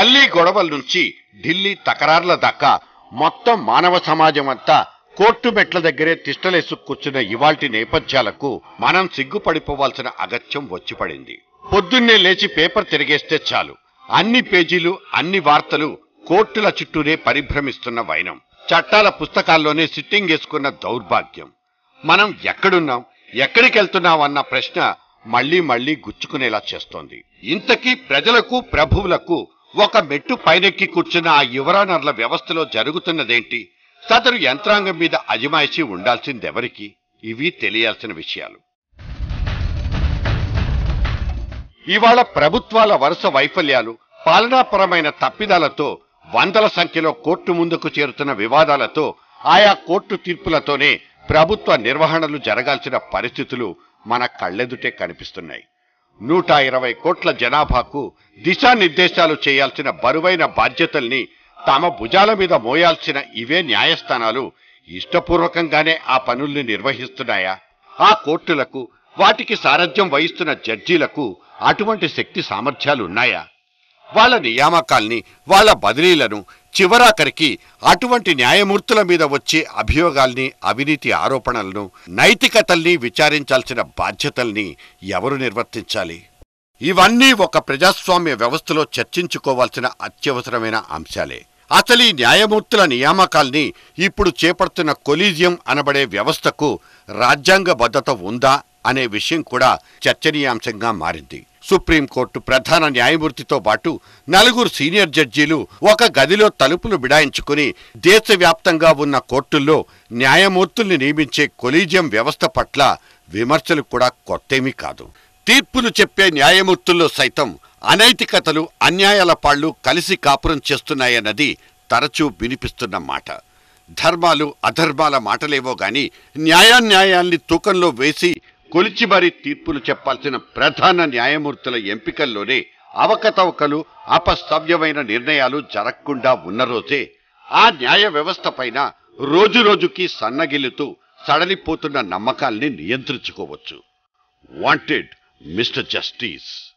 గల్లీ గొడవల నుంచి ఢిల్లీ తకరార్ల దాకా మొత్తం మానవ సమాజం అంతా కోర్టు మెట్ల దగ్గరే తిష్టలేసు కూర్చున్న ఇవాల్టి నేపథ్యాలకు మనం సిగ్గుపడిపోవాల్సిన అగత్యం వచ్చి పడింది పొద్దున్నే లేచి పేపర్ తిరిగేస్తే చాలు అన్ని పేజీలు అన్ని వార్తలు కోర్టుల చుట్టూనే పరిభ్రమిస్తున్న వైనం చట్టాల పుస్తకాల్లోనే సిట్టింగ్ వేసుకున్న దౌర్భాగ్యం మనం ఎక్కడున్నాం ఎక్కడికి వెళ్తున్నాం అన్న ప్రశ్న మళ్లీ మళ్లీ గుచ్చుకునేలా చేస్తోంది ఇంతకీ ప్రజలకు ప్రభువులకు ఒక మెట్టు పైనెక్కి కూర్చున్న ఆ యువరానర్ల వ్యవస్థలో జరుగుతున్నదేంటి సదరు యంత్రాంగం మీద అజమాయిషీ ఉండాల్సిందెవరికి ఇవి తెలియాల్సిన విషయాలు ఇవాళ ప్రభుత్వాల వరుస వైఫల్యాలు పాలనాపరమైన తప్పిదాలతో వందల సంఖ్యలో కోర్టు ముందుకు చేరుతున్న వివాదాలతో ఆయా కోర్టు తీర్పులతోనే ప్రభుత్వ నిర్వహణలు జరగాల్సిన పరిస్థితులు మన కళ్ళెదుటే కనిపిస్తున్నాయి నూట ఇరవై కోట్ల జనాభాకు దిశానిర్దేశాలు చేయాల్సిన బరువైన బాధ్యతల్ని తమ భుజాల మీద మోయాల్సిన ఇవే న్యాయస్థానాలు ఇష్టపూర్వకంగానే ఆ పనుల్ని నిర్వహిస్తున్నాయా ఆ కోర్టులకు వాటికి సారథ్యం వహిస్తున్న జడ్జీలకు అటువంటి శక్తి సామర్థ్యాలు ఉన్నాయా వాళ్ళ నియామకాల్ని వాళ్ళ బదిలీలను చివరాఖరికి అటువంటి న్యాయమూర్తుల మీద వచ్చే అభియోగాల్ని అవినీతి ఆరోపణలను నైతికతల్ని విచారించాల్సిన బాధ్యతల్ని ఎవరు నిర్వర్తించాలి ఇవన్నీ ఒక ప్రజాస్వామ్య వ్యవస్థలో చర్చించుకోవాల్సిన అత్యవసరమైన అంశాలే అసలు ఈ న్యాయమూర్తుల నియామకాల్ని ఇప్పుడు చేపడుతున్న కొలీజియం అనబడే వ్యవస్థకు రాజ్యాంగబద్ధత ఉందా అనే విషయం కూడా చర్చనీయాంశంగా మారింది సుప్రీంకోర్టు ప్రధాన న్యాయమూర్తితో పాటు నలుగురు సీనియర్ జడ్జీలు ఒక గదిలో తలుపులు బిడాయించుకుని దేశవ్యాప్తంగా ఉన్న కోర్టుల్లో న్యాయమూర్తుల్ని నియమించే కొలీజియం వ్యవస్థ పట్ల విమర్శలు కూడా కొత్తేమీ కాదు తీర్పులు చెప్పే న్యాయమూర్తుల్లో సైతం అనైతికతలు అన్యాయాల పాళ్లు కలిసి కాపురం చేస్తున్నాయన్నది తరచూ వినిపిస్తున్న మాట ధర్మాలు అధర్మాల మాటలేవో గాని న్యాయాన్యాయాల్ని తూకంలో వేసి కొలిచి మరీ తీర్పులు చెప్పాల్సిన ప్రధాన న్యాయమూర్తుల ఎంపికల్లోనే అవకతవకలు అపస్తవ్యమైన నిర్ణయాలు జరగకుండా ఉన్న రోజే ఆ న్యాయ వ్యవస్థ పైన రోజురోజుకి సన్నగిల్లుతూ సడలిపోతున్న నమ్మకాల్ని నియంత్రించుకోవచ్చు వాంటెడ్ మిస్టర్ జస్టిస్